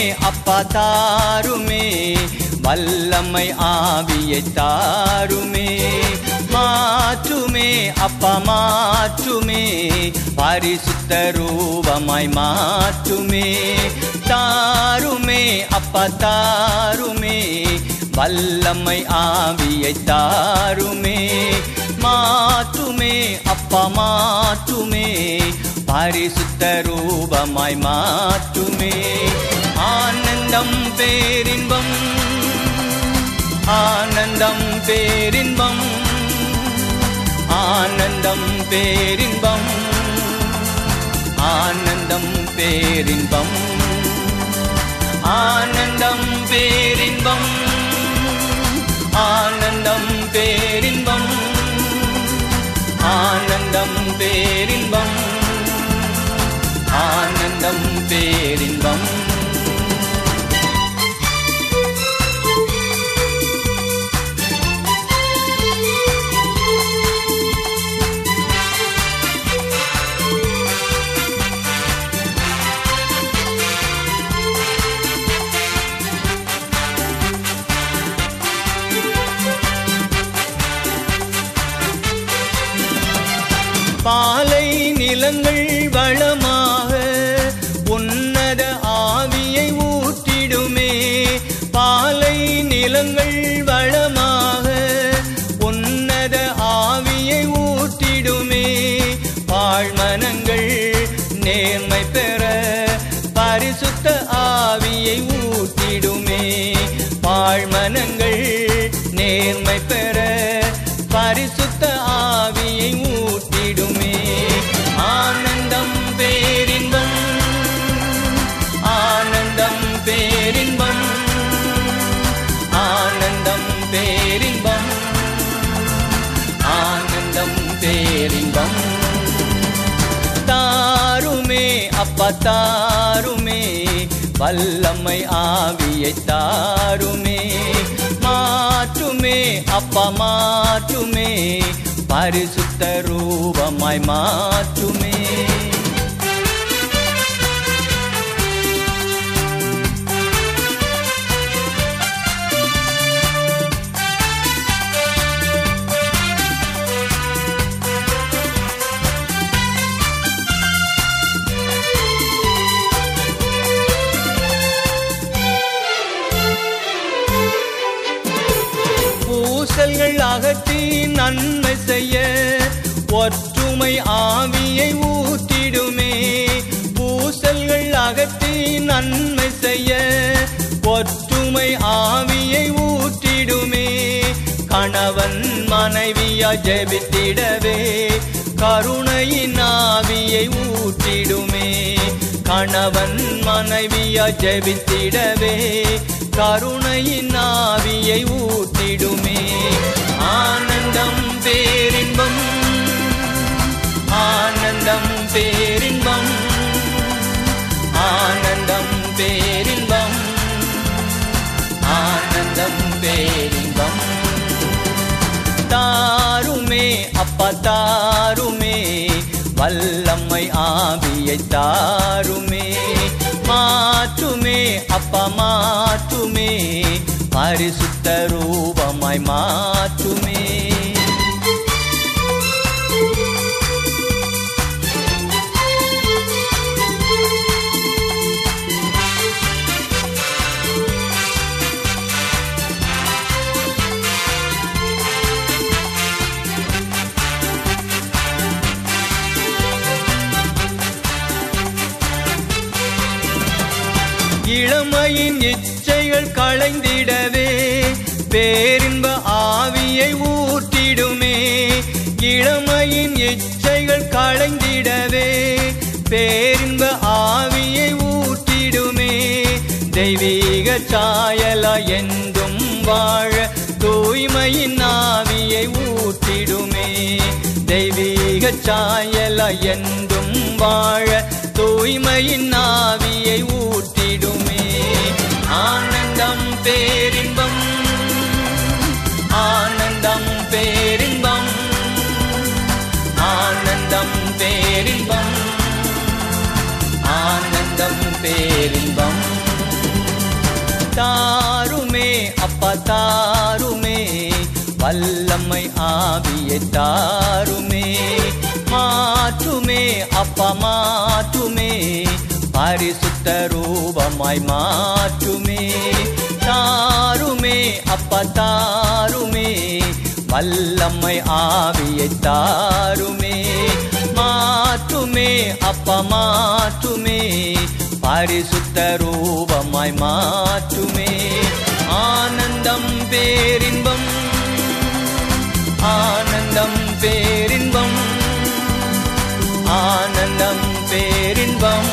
அப்பா தாருமே வல்லமை ஆவியை தாருமே மாற்றுமே அப்பா மாற்றுமே பரிசுத்த ரூபமாய் மாற்றுமே தாருமே அப்பா தாருமே வல்லமை ஆவியை தாருமே மாற்றுமே அப்பா மாற்றுமே பரிசுத்த ரூபமாய் மாற்றுமே ஆனந்தம் பேரின்பம் ஆனந்தம் பேரின்பம் ஆனந்தம் பேரின்பம் ஆனந்தம் பேரின்பம் ஆனந்தம் பேரின்பம் ஆனந்தம் பேரின்பம் ஆனந்தம் பேரின்பம் ஆனந்தம் பேரின்பம் பாலை நிலங்கள் வளமாக உன்னத ஆவியை ஊற்றிடுமே பாலை நிலங்கள் வளமாக உன்னத ஆவியை ஊற்றிடுமே பாழ்மனங்கள் நேர்மை பெற பரிசுத்த ஆவியை ஊற்றிடுமே பாழ்மனங்கள் நேர்மை பெற பரிசுத்த ஆவியை ஊற்றிடுமே ஆனந்தம் பேரின்பம் ஆனந்தம் பேரின்பம் ஆனந்தம் பேரின்பம் ஆனந்தம் பேரின்பம் தாருமே அப்பா தாருமே வல்லமை ஆவியை தாருமே மாற்றுமே அப்பா மாற்றுமே பரிசுத்த ரூபமாய் மாற்றுமே பூசல்கள் அகற்றி நன்மை செய்ய ஒற்றுமை ஆவியை ஊற்றிடுமே பூசல்கள் அகற்றி நன்மை செய்ய ஒற்றுமை ஆவியை ஊற்றிடுமே கணவன் மனைவியா ஜெபித்திடவே கருணையின் ஆவியை ஊற்றிடுமே கணவன் மனைவியா ஜெபித்திடவே கருணையின் ஆவியை ஊற்றிடுமே ஆனந்தம் பேரின்பம் ஆனந்தம் பேரின்பம் ஆனந்தம் பேரின்பம் ஆனந்தம் பேரின்பம் தாருமே அப்பா தாருமே வல்லம்மை ஆவியை தாருமே மாற்றுமே அப்பா மாற்றுமே பரிசுத்த ரூபமாய் மாற்றுமே இளமையின் இச்சைகள் களைந்திடவே பேரின்ப ஆவியை ஊற்றிடுமே இளமையின் இச்சைகள் களைந்திடவே பேரின்ப ஆவியை ஊற்றிடுமே தெய்வீக சாயலா என்றும் வாழ தூய்மையின் ஆவியை ஊற்றிடுமே தெய்வீக சாயலா என்றும் வாழ தூய்மையின் ஆவியை ஊற்றிடுமே ஆனந்தம் பேரின்பம் ஆனந்தம் பேரின்பம் ஆனந்தம் பேரின்பம் ஆனந்தம் பேரின்பம் தாருமே அப்பா தாருமே வல்லம்மை ஆவியை தாருமே மாற்றுமே அப்பா மாற்றுமே பரிசுத்த ரூபமாய் மாற்றுமே தாருமே அப்பா தாருமே வல்லம்மை ஆவியை தாருமே மாற்றுமே அப்பா மாற்றுமே பரிசுத்த ரூபமாய் மாற்றுமே ஆனந்தம் பேரின்பம் ஆனந்தம் பேரின்பம் ஆனந்தம் பேரின்பம்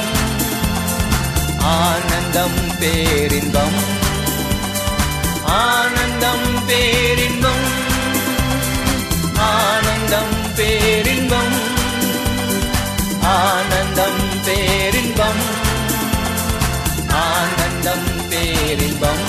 ஆனந்தம் பேரின்பம் ஆனந்தம் பேரின்பம் ஆனந்தம் பேரின்பம் ஆனந்தம் பேரின்பம் ஆனந்தம் பேரின்பம்